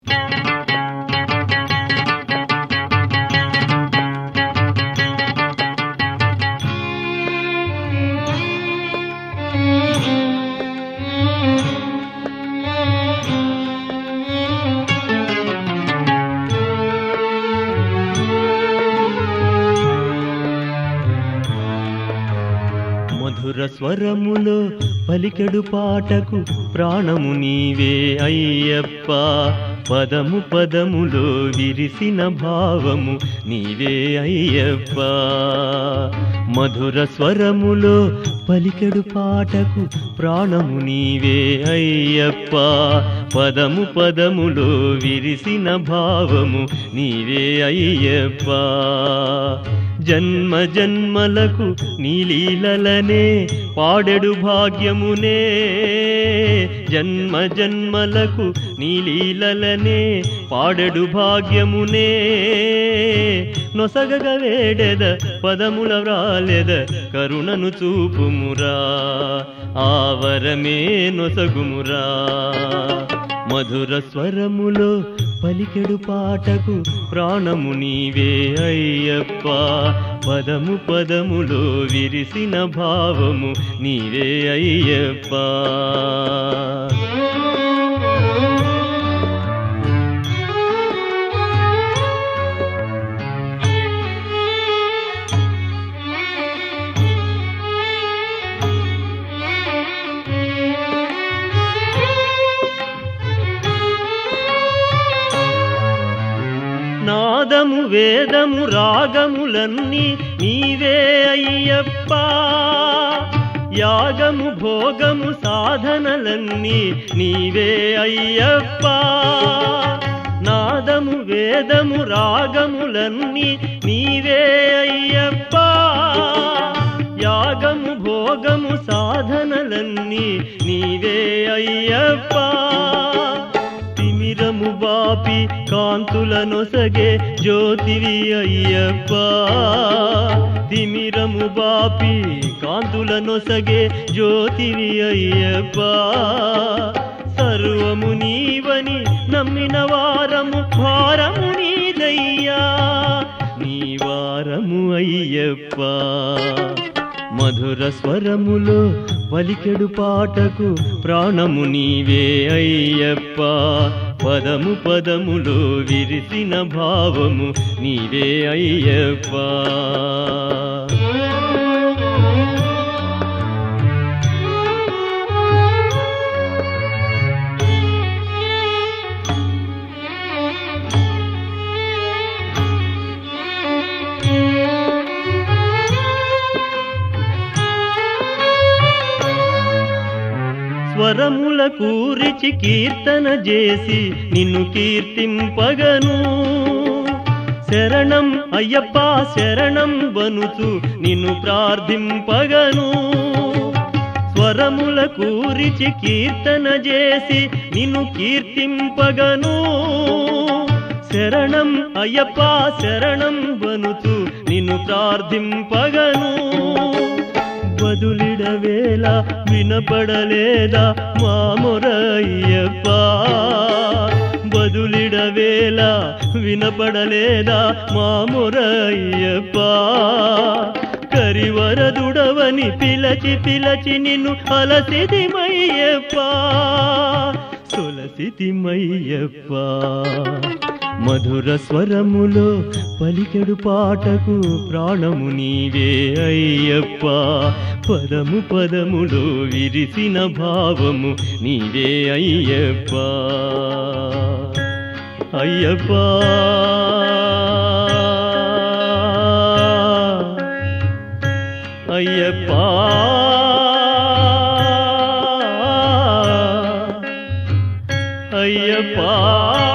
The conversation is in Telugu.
మధుర స్వరములో పలికెడు పాటకు ప్రాణము నీవే అయ్యప్ప పదము పదములో విరిసిన భావము నీవే అయ్యప్ప మధుర స్వరములో పలికెడు పాటకు ప్రాణము నీవే అయ్యప్ప పదము పదములో విరిసిన భావము నీవే అయ్యప్ప జన్మ జన్మలకు నీలీలలనే పాడెడు భాగ్యమునే జన్మ జన్మలకు నీలీలలనే పాడెడు భాగ్యమునే నొసగగ వేడెద పదముల వ్రాలెద కరుణను చూపుమురా ఆవరమే నొసగుమురా మధుర స్వరములో పలికెడు పాటకు ప్రాణము నీవే అయ్యప్ప పదము పదములో విరిసిన భావము నీవే అయ్యప్ప నాదము వేదము రాగములన్నీ నీవే అయ్యప్ప యాగము భోగము సాధనలన్నీ నీవే అయ్యప్ప నాదము వేదము రాగములన్నీ నీవే అయ్యప్ప యాగము భోగము సాధనలన్నీ నీవే అయ్యప్ప తిమిరము బాపి కాంతుల నొసగే జ్యోతివి అయ్యప్ప తిమిరము బాపి కాంతుల నొసగే జ్యోతివి అయ్యప్ప సర్వము నీవని నమ్మిన వారము భారము నీదయ్యా నీ వారము అయ్యప్ప మధుర స్వరములో పలికెడు పాటకు ప్రాణము నీవే అయ్యప్ప పదము పదములో విరిసిన భావము నీవే అయ్యప్ప స్వరముల కూరిచి కీర్తన చేసి నిన్ను కీర్తింపగను శరణం అయ్యప్ప శరణం వనుచు నిన్ను ప్రార్థింపగను స్వరముల కూరిచి కీర్తన చేసి నిన్ను కీర్తింపగను శరణం అయ్యప్ప శరణం వనుచు నిన్ను ప్రార్థింపగను బదులిడవేళ వినపడలేదా మా మొరయ్యప్ప బదులిడవేళ వినపడలేదా మా మొరయ్యప్ప కరివరదుడవని పిలచి పిలచి నిన్ను అలసిదిమయ్యప్ప సులసితిమయ్యప్ప మధుర స్వరములో పలికెడు పాటకు ప్రాణము నీవే అయ్యప్ప పదము పదములో విరిసిన భావము నీవే అయ్యప్ప అయ్యప్ప అయ్యప్ప అయ్యప్ప